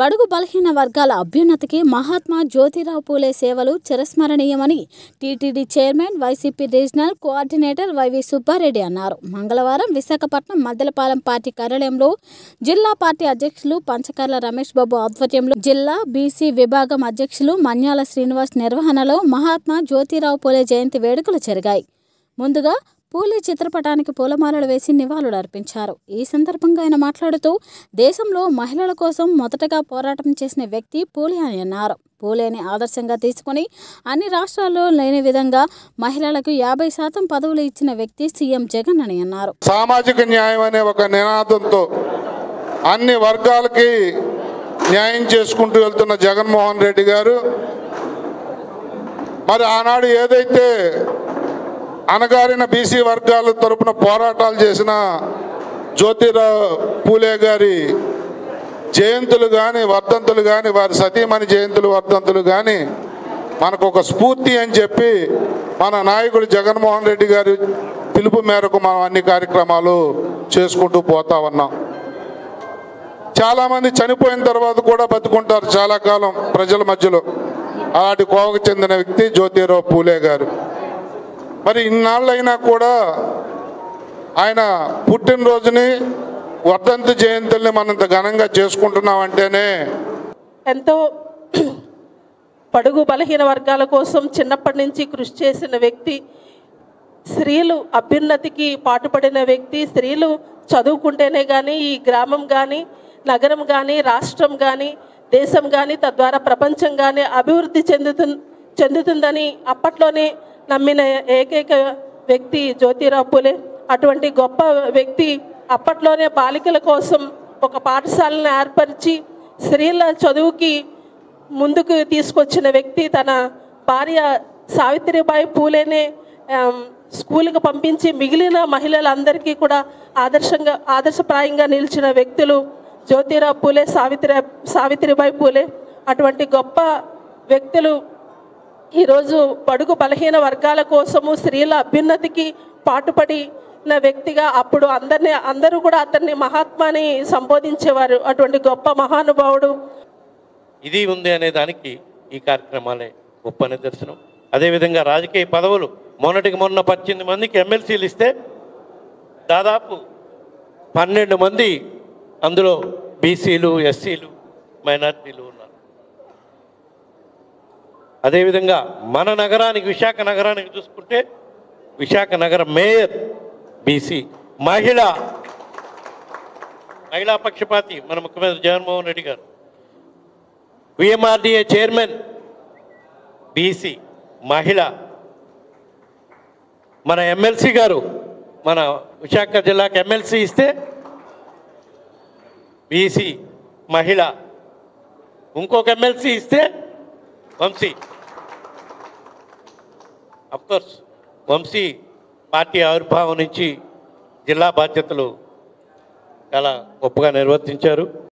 బడుగు బలహీన వర్గాల అభ్యున్నతికి మహాత్మా జ్యోతిరావు పూలే సేవలు చిరస్మరణీయమని TTD chairman YCP regional coordinator YV Subba Reddy అన్నారు మంగళవారం విశాఖపట్నం మద్దెలపాలెం పార్టీ కార్యాలయంలో జిల్లా పార్టీ అధ్యక్షులు పంచకర్ల రమేష్ బాబు ఆధ్వర్యంలో జిల్లా బీసీ విభాగం అధ్యక్షులు మన్యాల శ్రీనివాస్ నిర్వహణలో మహాత్మా జ్యోతిరావు పూలే జయంతి వేడుకలు జరిగాయి ముందుగా పూలే చిత్రపటానికి పూలమాలలు వేసి నివాళులు అర్పించారు ఈ సందర్భంగా ఆయన మాట్లాడుతూ దేశంలో మహిళల కోసం మొదటగా పోరాటం చేసిన వ్యక్తి పూలే అని అన్నారు పూలేని ఆదర్శంగా తీసుకుని అన్ని రాష్ట్రాల్లో లేని విధంగా మహిళలకు యాభై శాతం పదవులు ఇచ్చిన వ్యక్తి సీఎం జగన్ అని అన్నారు సామాజిక న్యాయం అనే ఒక నినాదంతో అన్ని వర్గాలకి న్యాయం చేసుకుంటూ వెళ్తున్న జగన్మోహన్ రెడ్డి గారు మరి ఆనాడు ఏదైతే అణగారిన బీసీ వర్గాల తరపున పోరాటాలు చేసిన జ్యోతిరావు పూలే గారి జయంతులు కానీ వర్ధంతులు కానీ వారి సతీమణి జయంతులు వర్ధంతులు కానీ మనకు ఒక స్ఫూర్తి అని చెప్పి మన నాయకుడు జగన్మోహన్ రెడ్డి గారి పిలుపు మేరకు మనం అన్ని కార్యక్రమాలు చేసుకుంటూ పోతా ఉన్నాం చాలామంది చనిపోయిన తర్వాత కూడా బతుకుంటారు చాలా కాలం ప్రజల మధ్యలో అలాంటి కోవకు చెందిన వ్యక్తి జ్యోతిరావు పూలే గారు మరి ఇన్నాళ్ళైనా కూడా ఆయన పుట్టినరోజుని వర్ధంతి జయంతుల్ని మనం ఇంత ఘనంగా చేసుకుంటున్నామంటేనే ఎంతో పడుగు బలహీన వర్గాల కోసం చిన్నప్పటి నుంచి కృషి చేసిన వ్యక్తి స్త్రీలు అభ్యున్నతికి పాటుపడిన వ్యక్తి స్త్రీలు చదువుకుంటేనే కానీ ఈ గ్రామం కానీ నగరం కానీ రాష్ట్రం కానీ దేశం కానీ తద్వారా ప్రపంచం కానీ అభివృద్ధి చెందుతు చెందుతుందని అప్పట్లోనే నమ్మిన ఏకైక వ్యక్తి జ్యోతిరావు పూలే అటువంటి గొప్ప వ్యక్తి అప్పట్లోనే బాలికల కోసం ఒక పాఠశాలను ఏర్పరిచి స్త్రీల చదువుకి ముందుకు తీసుకొచ్చిన వ్యక్తి తన భార్య సావిత్రిబాయి పూలేనే ఆమ్, స్కూల్కి పంపించి మిగిలిన మహిళలందరికీ కూడా ఆదర్శంగా ఆదర్శప్రాయంగా నిలిచిన వ్యక్తులు జ్యోతిరావు పూలే సావిత్రి సావిత్రిబాయి పూలే అటువంటి గొప్ప వ్యక్తులు ఈరోజు బడుగు బలహీన వర్గాల కోసము స్త్రీల అభ్యున్నతికి పాటుపడిన వ్యక్తిగా అప్పుడు అందరినీ అందరూ కూడా అతన్ని మహాత్మాని సంబోధించేవారు అటువంటి గొప్ప మహానుభావుడు ఇది ఉంది అనే దానికి ఈ కార్యక్రమాలే గొప్ప నిదర్శనం అదేవిధంగా రాజకీయ పదవులు మొన్నటికి మొన్న పద్దెనిమిది మందికి ఎమ్మెల్సీలు ఇస్తే దాదాపు పన్నెండు మంది అందులో బీసీలు ఎస్సీలు మైనార్టీలు ఉన్నారు అదేవిధంగా మన నగరానికి విశాఖ నగరానికి చూసుకుంటే విశాఖ నగర మేయర్ బీసీ మహిళ మహిళా పక్షపాతి మన ముఖ్యమంత్రి జగన్మోహన్ రెడ్డి గారు విఎంఆర్డిఏ చైర్మన్ బీసీ మహిళ మన ఎమ్మెల్సీ గారు మన విశాఖ జిల్లాకి ఎమ్మెల్సీ ఇస్తే బీసీ మహిళ ఇంకొక ఎమ్మెల్సీ ఇస్తే వంశీ కోర్స్ వంశీ పార్టీ ఆవిర్భావం నుంచి జిల్లా బాధ్యతలు చాలా గొప్పగా నిర్వర్తించారు